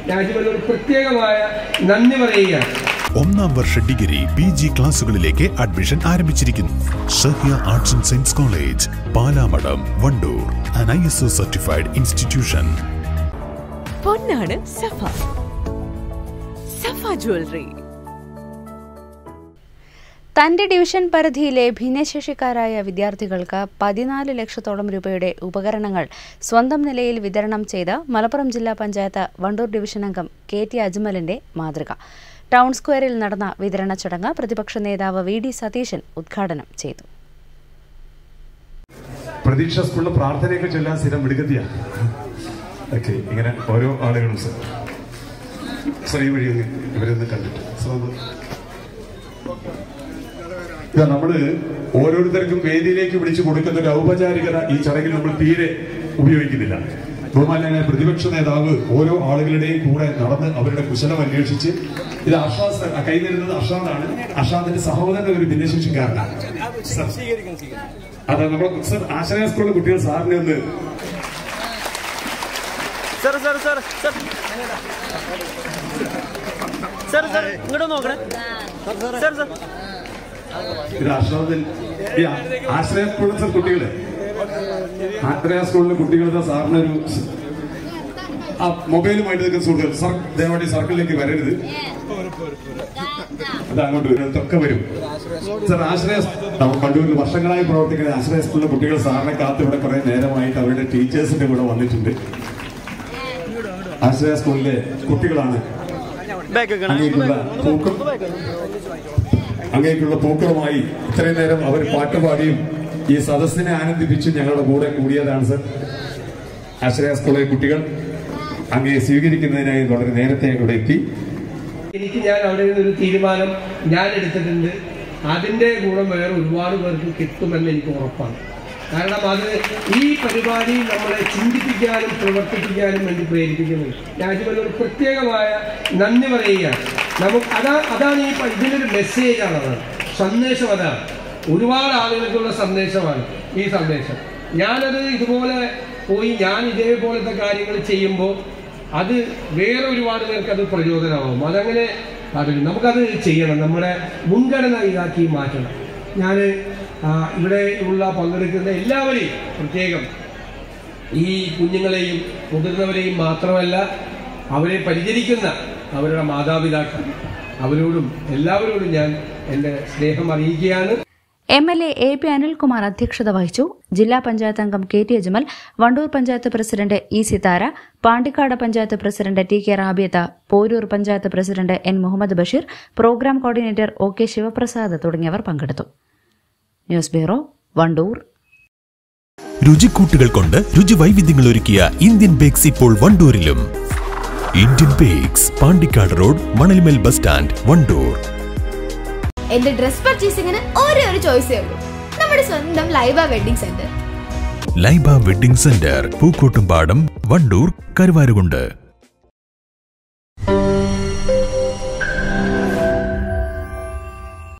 രാജ്യമല്ലോട് പ്രത്യേകമായ നന്ദി പറയുകയാണ് ഒന്നാം വർഷ ഡിഗ്രി പി ജി ക്ലാസുകളിലേക്ക് അഡ്മിഷൻ ആരംഭിച്ചിരിക്കുന്നു Sahya arts and science college Palamadam Wandoor an I S O certified institution പൊന്നാണ് സഫ സഫ ജ്വല്ലറി തന്റെ ഡിവിഷൻ പരിധിയിലെ ഭിന്നശേഷിക്കാരായ വിദ്യാർത്ഥികൾക്ക് പതിനാല് ലക്ഷത്തോളം രൂപയുടെ ഉപകരണങ്ങൾ സ്വന്തം നിലയിൽ വിതരണം ചെയ്ത് മലപ്പുറം ജില്ലാ പഞ്ചായത്ത് വണ്ടൂർ ഡിവിഷൻ അംഗം കെ ടി അജ്മലിന്റെ മാതൃക ടൗൺ സ്ക്വയറിൽ നടന്ന വിതരണ ചടങ്ങ് പ്രതിപക്ഷ നേതാവ് വി ഡി സതീശൻ ഉദ്ഘാടനം ചെയ്തു പ്രതീക്ഷ സ്കൂളിലെ പ്രാർത്ഥനയൊക്കെ ചൊല്ലാൻ സ്ഥിരം വിടുകത്തിയാ ഓക്കെ ഇങ്ങനെ ഓരോ ആളുകളും സർ സർ ഈ വഴി ഒന്ന് ഇവരൊന്ന് കണ്ടിട്ട് സർ ഒന്ന് ഇതാ നമ്മള് ഓരോരുത്തർക്കും വേദിയിലേക്ക് വിളിച്ചു കൊടുക്കുന്ന ഒരു ഔപചാരികത ഈ ചടങ്ങിൽ നമ്മൾ തീരെ ഉപയോഗിക്കുന്നില്ല ബഹുമാനായ പ്രതിപക്ഷ നേതാവ് ഓരോ ആളുകളുടെയും കൂടെ നടന്ന് അവരുടെ കുശലം അന്വേഷിച്ച് ഇത് അർഷാദ് സർ കൈ തരുന്നത് അർഷാദാണ് അർഷാദിന്റെ സഹോദരന്റെ ഒരു ഭിന്നശേഷിക്കാരനാണ് സർ അതെ നമ്മുടെ സർ ആശ്രയ സ്കൂളിലെ കുട്ടികൾ സാറിനെ ഒന്ന് sir sir sir sir sir sir ഇങ്ങോട്ട് നോക്കണേ സർ സർ ഇത് ആശ്രമത്തിൽ ഈ ആ- ആശ്രയ സ്കൂളിലെ സർ കുട്ടികളെ ആശ്രയ സ്കൂളിലെ കുട്ടികളുടെ സാറിന് ഒരു സ്- ആ മൊബൈലുമായിട്ട് നിൽക്കുന്ന സുഹൃത്തുക്കൾ സർ ദയവായി സർക്കിളിലേക്ക് വരരുത് അത് അങ്ങോട്ട് വരും ഇതൊക്കെ വരും സർ ആശ്രയ നമ്മൾ കണ്ണൂരിൽ വർഷങ്ങളായി പ്രവർത്തിക്കുന്ന ആശ്രയ സ്കൂളിലെ കുട്ടികൾ സാറിനെ കാത്ത് ഇവിടെ കുറെ നേരമായിട്ട് അവരുടെ ടീച്ചേഴ്സിന്റെ കൂടെ വന്നിട്ടുണ്ട് ആശ്രയ സ്കൂളിലെ കുട്ടികളാണ് ബാക്ക് അങ്ങേക്കുള്ള പൂക്കൾ അങ്ങേക്കുള്ള പൂക്കളുമായി ഇത്രയും നേരം അവർ പാട്ടുപാടിയും ഈ സദസ്സിനെ ആനന്ദിപ്പിച്ച് ഞങ്ങളുടെ കൂടെ കൂടിയതാണ് സർ ആശ്രയ സ്കൂളിലെ കുട്ടികൾ അങ്ങേ സ്വീകരിക്കുന്നതിനായി വളരെ നേരത്തെ ഇവിടെ എത്തി എനിക്ക് ഞാൻ അവിടെ നിന്നൊരു തീരുമാനം ഞാൻ എടുത്തിട്ടുണ്ട് അതിന്റെ ഗുണം വേറെ ഒരുപാട് പേർക്ക് കിട്ടുമെന്ന് എനിക്ക് ഉറപ്പാണ് കാരണം അത് ഈ പരിപാടി നമ്മളെ ചിന്തിപ്പിക്കാനും പ്രവർത്തിപ്പിക്കാനും വേണ്ടി പ്രേരിപ്പിക്കുന്നത് രാജ്യമല്ലോട് പ്രത്യേകമായ നന്ദി പറയുകയാണ് നമുക്ക് അതാ അതാണ് ഈ പ- ഇതിനൊരു മെസ്സേജാണ് അതാണ് സന്ദേശം അതാണ് ഒരുപാട് ആളുകൾക്കുള്ള സന്ദേശമാണ് ഈ സന്ദേശം ഞാനത് ഇതുപോലെ പോയി ഞാൻ ഇതേപോലത്തെ കാര്യങ്ങൾ ചെയ്യുമ്പോൾ അത് വേറെ ഒരുപാട് പേർക്ക് അത് പ്രചോദനമാവും അതങ്ങനെ പാടില്ല നമുക്കത് ചെയ്യണം നമ്മുടെ മുൻഗണന ഇതാക്കി മാറ്റണം ഞാൻ ഇവിടെ ഉള്ള പങ്കെടുക്കുന്ന എല്ലാവരെയും പ്രത്യേകം ഈ കുഞ്ഞുങ്ങളെയും മുതിർന്നവരെയും മാത്രമല്ല അവരെ പരിചരിക്കുന്ന അവരുടെ മാതാപിതാക്കൾ അവരോടും എല്ലാവരോടും ഞാൻ എൻ്റെ സ്നേഹം അറിയിക്കുകയാണ് M L A A P Anilkumar അധ്യക്ഷത വഹിച്ചു ജില്ലാ പഞ്ചായത്ത് അംഗം K T Ajmal Wandoor panchayat president E Sithara Pandikkad panchayat president T K Rabiyatha Poroor panchayat president N Muhammad Basheer programme coordinator O K Sivaprasad തുടങ്ങിയവർ പങ്കെടുത്തു ന്യൂസ് ബ്യൂറോ വണ്ടൂർ രുചിക്കൂട്ടുകൾ കൊണ്ട് രുചി വൈവിധ്യങ്ങൾ ഒരുക്കിയ ഇന്ത്യൻ ബേക്സ് ഇപ്പോൾ വണ്ടൂരിലും Indian bakes Pandikkad road Manalmel bus stand Wandoor എന്റെ ഡ്രസ് പർച്ചേസിംഗിന് ഒരേ ഒരു ചോയ്സേ ഉള്ളൂ നമ്മുടെ സ്വന്തം Laiba wedding centre Laiba wedding centre Pookkottumpadam Wandoor Karuvarakundu